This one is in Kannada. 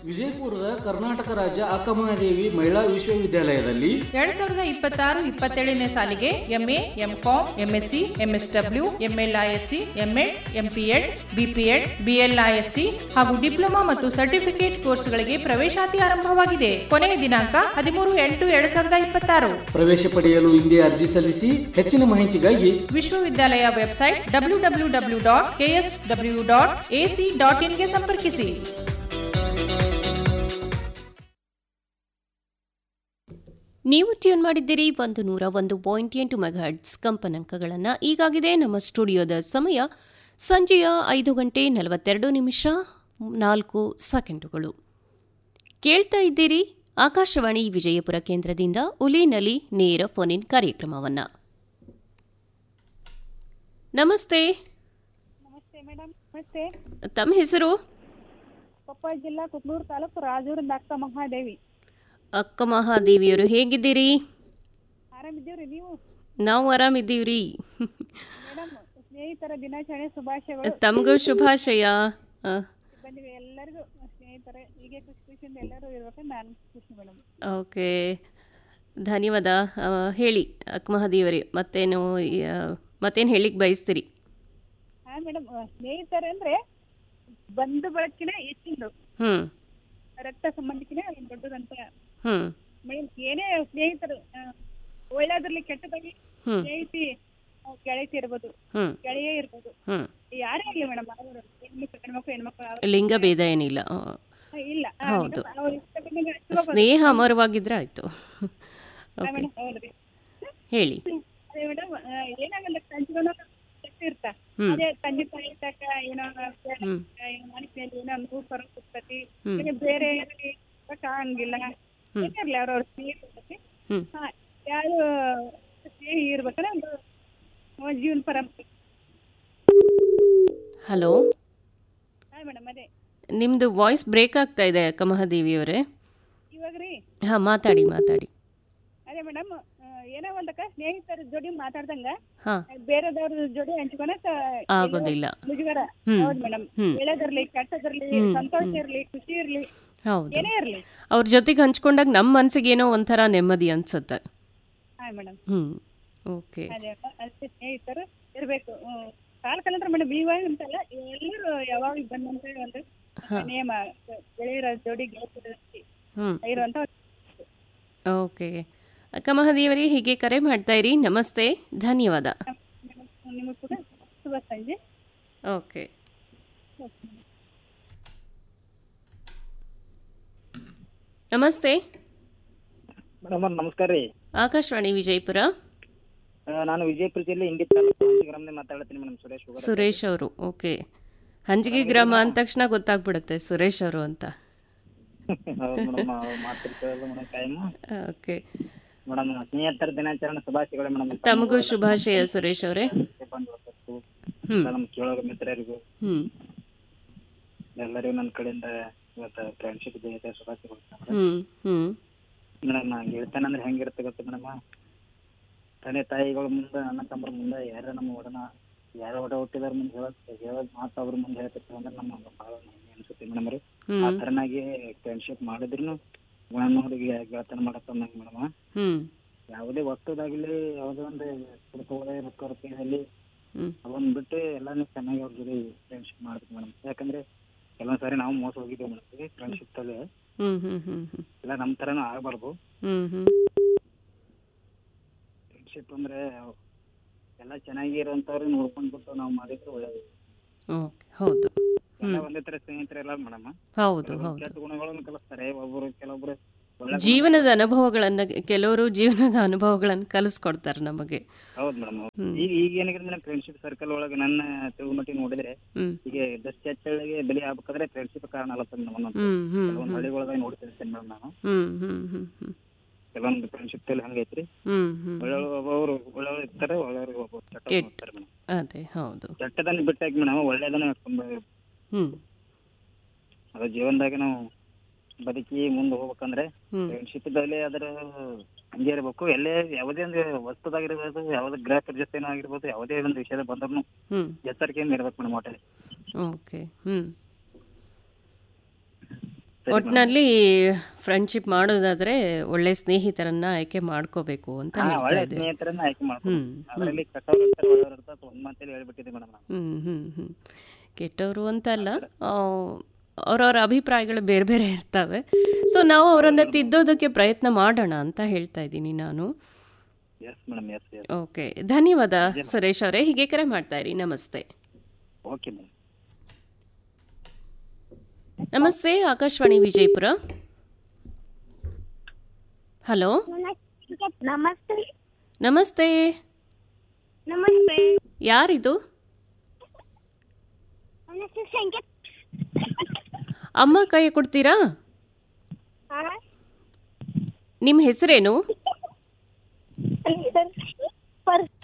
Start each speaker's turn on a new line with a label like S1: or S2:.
S1: ವಿಜಯಪುರದ ಕರ್ನಾಟಕ ರಾಜ್ಯ ಅಕ್ಕಮಹಾದೇವಿ ಮಹಿಳಾ ವಿಶ್ವವಿದ್ಯಾಲಯದಲ್ಲಿ
S2: ಎರಡ್ ಸಾವಿರದ ಇಪ್ಪತ್ತಾರು ಇಪ್ಪತ್ತೇಳನೇ ಸಾಲಿಗೆ MA MCom MSc MSW MLISc MEd MPEd BPEd BLISc ಹಾಗೂ ಡಿಪ್ಲೊಮಾ ಮತ್ತು ಸರ್ಟಿಫಿಕೇಟ್ ಕೋರ್ಸ್ಗಳಿಗೆ ಪ್ರವೇಶಾತಿ ಆರಂಭವಾಗಿದೆ ಕೊನೆಯ ದಿನಾಂಕ ಹದಿಮೂರು ಎಂಟು ಎರಡ್ ಸಾವಿರದ ಇಪ್ಪತ್ತಾರು
S1: ಪ್ರವೇಶ ಪಡೆಯಲು ಹಿಂದೆ ಅರ್ಜಿ ಸಲ್ಲಿಸಿ ಹೆಚ್ಚಿನ ಮಾಹಿತಿಗಾಗಿ
S2: ವಿಶ್ವವಿದ್ಯಾಲಯ website W W W dot KS W dot AC dot ಇನ್ಗೆ ಸಂಪರ್ಕಿಸಿ
S3: ನೀವು ಟ್ಯೂನ್ ಮಾಡಿದ್ದೀರಿ ಒಂದು ನೂರ ಒಂದು ಪಾಯಿಂಟ್ ಎಂಟು ಮೆಗಾಹರ್ಟ್ಸ್ ಕಂಪನಾಂಕಗಳನ್ನು ಈಗಾಗಿದೆ ನಮ್ಮ ಸ್ಟುಡಿಯೋದ ಸಮಯ ಸಂಜೆಯ ಐದು ಗಂಟೆ ನಲವತ್ತೆರಡು ನಿಮಿಷ ನಾಲ್ಕು ಸೆಕೆಂಡುಗಳು ಕೇಳ್ತಾ ಇದ್ದೀರಿ ಆಕಾಶವಾಣಿ ವಿಜಯಪುರ ಕೇಂದ್ರದಿಂದ ಉಲಿನಲ್ಲಿ ನೇರ ಫೋನಿನ್ ಕಾರ್ಯಕ್ರಮವನ್ನು ನಮಸ್ತೆ
S4: ನಮಸ್ತೆ ಮೇಡಮ್ ನಮಸ್ತೆ
S3: ತಮ್ಮ ಹೆಸರು
S4: ಕೊಪ್ಪಳ ಜಿಲ್ಲಾ ಕುಕ್ನೂರು ತಾಲೂಕು ರಾಜೂರಿಂದ ಅಕ್ಕ ಮಹಾದೇವಿ
S3: ಅಕ್ಕ ಮಹಾದೇವಿಯವರು ಹೇಗಿದ್ದೀರಿ
S4: ಆರಾಮಿದ್ದೀವ್ರಿ ನೀವು
S3: ನಾವು ಆರಾಮಿದ್ದೀವ್ರಿ
S4: ಮೇಡಮ್ ಸ್ನೇಹಿತರ ದಿನಾಚರಣೆ ಶುಭಾಶಯಗಳು
S3: ತಮಗೂ ಶುಭಾಶಯ ಆ,
S4: ಬಂದಿವೆ ಎಲ್ಲರಿಗೂ ಸ್ನೇಹಿತರ ಹೀಗೆ ಖುಷಿ ಖುಷಿಯಿಂದ ಎಲ್ಲರೂ ಇರ್ಬೇಕಂತ ನಾನು ಖುಷಿ ಮೇಡಮ್
S3: ಓಕೆ ಧನ್ಯವಾದ ಆ, ಹೇಳಿ ಅಕ್ಕಮಹಾದೇವರೇ ಮತ್ತೇನು ಆ, ಮತ್ತೇನು ಹೇಳಿಕ್ಕೆ ಬಯಸ್ತೀರಿ
S4: ಹಾ ಮೇಡಮ್ ಸ್ನೇಹಿತರು ಅಂದ್ರೆ ಬಂಧು ಬಳಕಿನ ಹೆಚ್ಚಿಂದು
S3: ಹ್ಞೂ
S4: ರಕ್ತ ಸಂಬಂಧಿಕಿನೇ ದೊಡ್ಡದಂತ
S3: ಹ್ಞೂ
S4: ಮೇಡಮ್ ಏನೇ ಸ್ನೇಹಿತರು ಆ, ಒಳ್ಳೇದ್ರಲ್ಲಿ ಕೆಟ್ಟದಾಗಿ
S3: ಹ್ಮ್.
S4: ಸ್ನೇಹಿತಿ ಆ, ಗೆಳತಿ ಇರ್ಬೋದು
S3: ಹ್ಞೂ
S4: ಗೆಳೆಯ ಇರ್ಬೋದು
S3: ಹ್ಞೂ
S4: ಯಾರೇ ಆಗಲಿ ಮೇಡಮ್ ಅವರು ಹೆಣ್ಮಕ್ಳು ಗಂಡ್ಮಕ್ಳು ಹೆಣ್ಮಕ್ಳು ಅವ್ರು-
S3: ಲಿಂಗ ಭೇದ ಏನಿಲ್ಲ ಆ,
S4: ಇಲ್ಲ ಆ,
S3: ಹೌದು.
S4: ಮೇಡಮ್, ಅವ್ರು ಇಷ್ಟ ಬಂದಂಗೆ ಹಚ್ಕೋಬೋದು.
S3: ಸ್ನೇಹ ಅಮರವಾಗಿದ್ರೆ ಆಯಿತು
S4: ಹಾ
S3: ಓಕೆ
S4: ಮೇಡಮ್, ಹೌದ್ರಿ.
S3: ಹೇಳಿ
S4: ಅದೇ ಮೇಡಮ್ ಏನಾಗಲ್ಲ ಹಂಚ್ಕೊಳ್ಳೋ ಶಕ್ತಿ ಇರ್ತ
S3: ಹ್ಮ್.
S4: ಅದೇ ತಂದೆ ತಾಯಿ ತಕ್ಕ ಏನೋ
S3: ಹ್ಮ್.
S4: ಏನೋ ಮನಸ್ಸಿನಲ್ಲಿ ಏನೋ ನೋವು ಬರ್ತೈತಿ
S3: ಹ್ಮ್.
S4: ಈಗ ಬೇರೆ ಹಂಗಿಲ್ಲ
S3: ಹ್ಮ್.
S4: ಏನಿರ್ಲಿ ಅವ್ರವ್ರ ಸ್ನೇಹ ಇರ್ತೈತಿ
S3: ಹ್ಮ್.
S4: ಹಾ ಯಾರು ಸ್ನೇಹಿ ಇರ್ಬೇಕಂದ್ರೆ ಒಂದು ಒಂದು ಜೀವನ ಪರಂಪರೆ
S3: ಹಲೋ
S4: ಹಾ ಮೇಡಮ್ ಅದೇ
S3: ನಿಮ್ಮದು ವಾಯ್ಸ್ ಬ್ರೇಕ್ ಆಗ್ತಾ ಇದೆ ಅಕ್ಕಮಹಾದೇವಿಯವರೇ
S4: ಇವಾಗ ರೀ
S3: ಹಾಂ ಮಾತಾಡಿ ಮಾತಾಡಿ
S4: ಅದೇ ಮೇಡಮ್ ಏನೋ ಒಂದಕ್ಕ ಸ್ನೇಹಿತರ ಜೋಡಿ ಮಾತಾಡ್ದಂಗ
S3: ಹಾಂ
S4: ಬೇರೆದವ್ರ ಜೋಡಿ ಹಂಚ್ಕೊಳಕ್
S3: ಆಗೋದಿಲ್ಲ
S4: ಮುಜುಗರ
S3: ಹ್ಮ್.
S4: ಹೌದು ಮೇಡಮ್
S3: ಹ್ಮ್.
S4: ಒಳ್ಳೇದಿರ್ಲಿ ಕೆಟ್ಟದಿರ್ಲಿ
S3: ಹ್ಮ್.
S4: ಸಂತೋಷ ಇರ್ಲಿ ಖುಷಿ ಇರ್ಲಿ
S3: ಹೌದು
S4: ಏನೇ ಇರ್ಲಿ
S3: ಅವ್ರ ಜೊತೆಗೆ ಹಂಚ್ಕೊಂಡಾಗ ನಮ್ಮ ಮನ್ಸಿಗೆ ಏನೋ ಒಂಥರ ನೆಮ್ಮದಿ ಅನ್ಸುತ್ತೆ
S4: ಹಾ ಮೇಡಮ್
S3: ಹ್ಞೂ ಓಕೆ
S4: ಅದೇ ಅಪ್ಪ, ಅಷ್ಟೇ ಸ್ನೇಹಿತರು ಇರ್ಬೇಕು ಹ್ಮ್. ಕಾಲ ಕಲಂತ್ರ ಮೇಡಮ್ ಇವಾಗ ಅಂತಲ್ಲ ಎಲ್ಲರೂ ಯಾವಾಗ ಬಂದಂತ ಒಂದು ನಿಯಮ ಗೆಳೆಯರ ಜೋಡಿ ಗೆಳತಿಯರ
S3: ಹ್ಞೂ
S4: ಇರುವಂತ
S3: ಓಕೆ ಅಕ್ಕ ಮಹಾದೇವರೇ ಹೀಗೆ ಕರೆ ಮಾಡ್ತಾ ಇರಿ ನಮಸ್ತೆ ಧನ್ಯವಾದ
S4: ನಿಮಗೂ ಕೂಡ ಶುಭ ಸಂಜೆ
S3: ಓಕೆ ನಮಸ್ತೆ
S5: ಮೇಡಮ್ ನಮಸ್ಕಾರ ರೀ
S3: ಆಕಾಶವಾಣಿ ವಿಜಯಪುರ
S5: ಆ, ನಾನು ವಿಜಯಪುರ ಜಿಲ್ಲೆ ಇಂಡಿ ತಾಲೂಕು ಗ್ರಾಮದಿಂದ ಮಾತಾಡ್ತೀನಿ ಮೇಡಮ್ ಸುರೇಶ್ ಹುಗರ್.
S3: ಸುರೇಶ್ ಅವರು ಓಕೆ ಹಂಜಿಗೆ ಗ್ರಾಮ ಅಂದ ತಕ್ಷಣ ಗೊತ್ತಾಗ್ಬಿಡುತ್ತೆ ಸುರೇಶ್ ಅವರು ಅಂತ
S5: ಹೌದು ಮೇಡಮ್ ನಾವು ಮಾತಾಡ್ತಿರೋದು ಮೇಡಮ್ ಟೈಮ್
S3: ಓಕೆ
S5: ಮೇಡಮ್ ಸ್ನೇಹಿತರ ದಿನಾಚರಣೆ ಶುಭಾಶಯಗಳು ಮೇಡಮ್
S3: ತಮಗೂ ಶುಭಾಶಯ ಸುರೇಶ್ ಅವರೇ
S5: ಬಂದು ಹೊಸತ್ತು.
S3: ಹ್ಮ್.
S5: ನಮ್ಮ ಕೇಳೋರು ಮಿತ್ರರಿಗೂ
S3: ಹ್ಞೂ
S5: ಎಲ್ಲರಿಗೂ ನನ್ನ ಕಡೆಯಿಂದ ಇವತ್ತು ಫ್ರೆಂಡ್ಶಿಪ್ ದಿನದ ಶುಭಾಶಯಗಳು
S3: ಹ್ಞೂ ಹ್ಞೂ
S5: ಮೇಡಮ್ ನಾ ಗೆಳತನಂದ್ರೆ ಹೆಂಗಿರುತ್ತೆ ಗೊತ್ತು ಮೇಡಮ್ ತಂದೆ ತಾಯಿಗಳ ಮುಂದೆ ಅಣ್ಣ ತಮ್ಮರ ಮುಂದೆ ಯಾರು ನಮ್ಮ ಒಡನ ಯಾರು ಒಡ ಹುಟ್ಟಿದಾರ ಮುಂದೆ ಹೇಳೋದ್ ಹೇಳೋದ್ ಮಾತು ಅವ್ರ ಮುಂದೆ ಹೇಳ್ತಿರ್ತೀವಿ ಅಂದ್ರೆ ನಮ್ಗೆ ಭಾಳ ಅನ್ಸುತ್ತೆ ಮೇಡಮ್ ರೀ
S3: ಹ್ಮ್.
S5: ಆ ಥರನಾಗಿ ಫ್ರೆಂಡ್ಶಿಪ್ ಮಾಡಿದ್ರು ಗುಣನವರಿಗೆ ಗೆಳತನ ಮಾಡತ್ತ ನಂಗೆ ಮೇಡಮ್
S3: ಹ್ಞೂ
S5: ಯಾವುದೇ ವಸ್ತುದಾಗಲಿ ಯಾವುದೇ ಒಂದು ಕುಡ್ಕೋದೇ ರೊಕ್ಕದಲ್ಲಿ
S3: ಹ್ಞೂ
S5: ಅವನ್ನ ಬಿಟ್ಟು ಎಲ್ಲಾನು ಚೆನ್ನಾಗಿ ಅವ್ರ ಜೊತೆ ಫ್ರೆಂಡ್ಶಿಪ್ ಮಾಡ್ಬೇಕು ಮೇಡಮ್ ಯಾಕಂದ್ರೆ ಕೆಲವೊಂದ್ ಸಾರಿ ನಾವು ಮೋಸ ಹೋಗಿದ್ದೀವಿ ಮೇಡಮ್ ಫ್ರೆಂಡ್ಶಿಪ್ ತಲೆ
S3: ಹ್ಞೂ ಹ್ಞೂ ಹ್ಞೂ ಹ್ಞೂ
S5: ಎಲ್ಲ ನಮ್ಮ ಥರನೂ ಆಗಬಾರ್ದು
S3: ಹ್ಞೂ ಹ್ಞೂ
S5: ಫ್ರೆಂಡ್ಶಿಪ್ ಅಂದ್ರೆ ಎಲ್ಲ ಚೆನ್ನಾಗಿ ಇರೋಂಥವ್ರು ನೋಡ್ಕೊಂಡ್ಬಿಟ್ಟು ನಾವು ಮಾಡಿದ್ರೆ ಒಳ್ಳೇದು
S3: ಓಕೆ ಹೌದು
S5: ಎಲ್ಲ ಒಂದೇ ತರ ಸ್ನೇಹಿತರೆಲ್ಲ ಮೇಡಮ್
S3: ಹೌದು ಹೌದು
S5: ಕೆಟ್ಟ ಗುಣಗಳನ್ನು ಕಲಿಸ್ತಾರೆ ಒಬ್ಬರು ಕೆಲವೊಬ್ರು ಒಳ್ಳೆ ಗುಣ-
S3: ಜೀವನದ ಅನುಭವಗಳನ್ನು ಕೆಲವರು ಜೀವನದ ಅನುಭವಗಳನ್ನು ಕಲಿಸ್ಕೊಡ್ತಾರೆ ನಮಗೆ
S5: ಹೌದು ಮೇಡಮ್
S3: ಹ್ಮ್.
S5: ಈಗ ಈಗ ಏನಾಗಿದೆ ಮೇಡಮ್ ಫ್ರೆಂಡ್ಶಿಪ್ ಸರ್ಕಲ್ ಒಳಗೆ ನನ್ನ ತಿಳುಮಟ್ಟಿ ನೋಡಿದ್ರೆ
S3: ಹ್ಮ್
S5: ಈಗ ದಸ್ ಹೆಚ್ಚಳಿಗೆ ಬೆಲೆ ಆಗ್ಬೇಕಾದ್ರೆ ಫ್ರೆಂಡ್ಶಿಪ್ ಕಾರಣ ಅಲ್ಲತ್ತ ಮೇಡಮ್ ಒಂದೊಂದು
S3: ಹ್ಮ್ ಹ್ಮ್
S5: ಕೆಲವೊಂದು ಹಳ್ಳಿಗಳದಾಗ ನೋಡ್ತಿರ್ತೇನೆ ಮೇಡಮ್ ನಾನು
S3: ಹ್ಮ್ ಹ್ಮ್ ಹ್ಮ್ ಹ್ಮ್
S5: ಕೆಲವೊಂದು ಫ್ರೆಂಡ್ಶಿಪ್ ತಲೆ ಹಂಗೈತ್ರಿ
S3: ಹ್ಮ್ ಹ್ಮ್
S5: ಒಳ್ಳೆಯವರು ಒಬ್ಬೊಬ್ರು ಒಳ್ಳೆಯವರು ಇರ್ತಾರೆ ಒಳ್ಳೆಯವರು ಒಬ್ಬರು ಚಟ್ಟ
S3: ಕೆಟ್ಟ.
S5: ಇರ್ತಾರೆ ಮೇಡಮ್
S3: ಅದೇ ಹೌದು
S5: ಚಟ್ಟದನ್ನ ಬಿಟ್ಟಾಕಿ ಮೇಡಮ್ ಒಳ್ಳೇದನ್ನ ಹಾಕೊಂಡು
S3: ಹ್ಮ್
S5: ಅದು ಜೀವನದಾಗ ನಾವು ಬದುಕಿ ಮುಂದೆ ಹೋಗ್ಬೇಕಂದ್ರೆ
S3: ಹ್ಮ್
S5: ಫ್ರೆಂಡ್ಶಿಪ್ ಇದ್ದಲ್ಲಿ ಅದರ ಹಂಗೆ ಇರಬೇಕು ಎಲ್ಲೇ ಯಾವುದೇ ಒಂದು ವಸ್ತುದಾಗಿರ್ಬೋದು ಯಾವುದೇ ಗೃಹ ಪ್ರಜೆಸ್ತೇನೋ ಆಗಿರ್ಬೋದು ಯಾವುದೇ ಒಂದು ವಿಷಯದ ಬಂದ್ರು
S3: ಹ್ಮ್
S5: ಎಚ್ಚರಿಕೆಯಿಂದ ಇರ್ಬೇಕು ಮೇಡಮ್ ಒಟ್ಟಲ್ಲಿ
S3: ಓಕೆ ಹ್ಮ್
S5: ಸರಿ
S3: ಒಟ್ಟಿನಲ್ಲಿ ಫ್ರೆಂಡ್ಶಿಪ್ ಮಾಡೋದಾದ್ರೆ ಒಳ್ಳೆ ಸ್ನೇಹಿತರನ್ನ ಆಯ್ಕೆ ಮಾಡ್ಕೋಬೇಕು ಅಂತ
S5: ಹಾ
S3: ಹೇಳ್ತಾ
S5: ಒಳ್ಳೆ
S3: ಇದೆ
S5: ಸ್ನೇಹಿತರನ್ನ ಆಯ್ಕೆ ಮಾಡ್ಕೊಂಡು
S3: ಹ್ಮ್
S5: ಅದರಲ್ಲಿ ಕೆಟ್ಟವ್ರು ಇರ್ತಾರೆ ಒಳ್ಳೆಯವ್ರು ಇರ್ತಾರೆ ಅಂತ ಒಂದ್ ಮಾತಲ್ಲಿ ಹೇಳ್ಬಿಟ್ಟಿದೆ ಮೇಡಮ್ ನಾವು
S3: ಹ್ಮ್ ಹ್ಮ್ ಹ್ಮ್ ಕೆಟ್ಟವರು ಅಂತಲ್ಲ ಅವ್ರವ್ರ ಅಭಿಪ್ರಾಯಗಳು ಬೇರೆ ಬೇರೆ ಇರ್ತವೆ ಸೊ ನಾವು ಅವರನ್ನ ತಿದ್ದೋದಕ್ಕೆ ಪ್ರಯತ್ನ ಮಾಡೋಣ ಅಂತ ಹೇಳ್ತಾ ಇದ್ದೀನಿ ನಾನು
S5: yes madam yes yes
S3: okay ಧನ್ಯವಾದ ಸುರೇಶ್ ಅವರೇ ಹೀಗೆ ಕರೆ ಮಾಡ್ತಾ ಇರಿ ನಮಸ್ತೆ
S5: ಓಕೆ ಮೇಡಮ್
S3: ನಮಸ್ತೆ ಆಕಾಶವಾಣಿ ವಿಜಯಪುರ ಹಲೋ
S6: ನಮಸ್ತೆ
S3: ನಮಸ್ತೆ
S6: ನಮಸ್ತೆ
S3: ಯಾರಿದು
S6: ನನ್ನ ಹೆಸರು ಸಂಗೀತ್
S3: ಅಮ್ಮ ಕೈ ಕೊಡ್ತೀರಾ
S6: ಹಾ
S3: ನಿಮ್ಮ ಹೆಸರೇನು
S6: ನನ್ನ ಹೆಸರು ಪರ್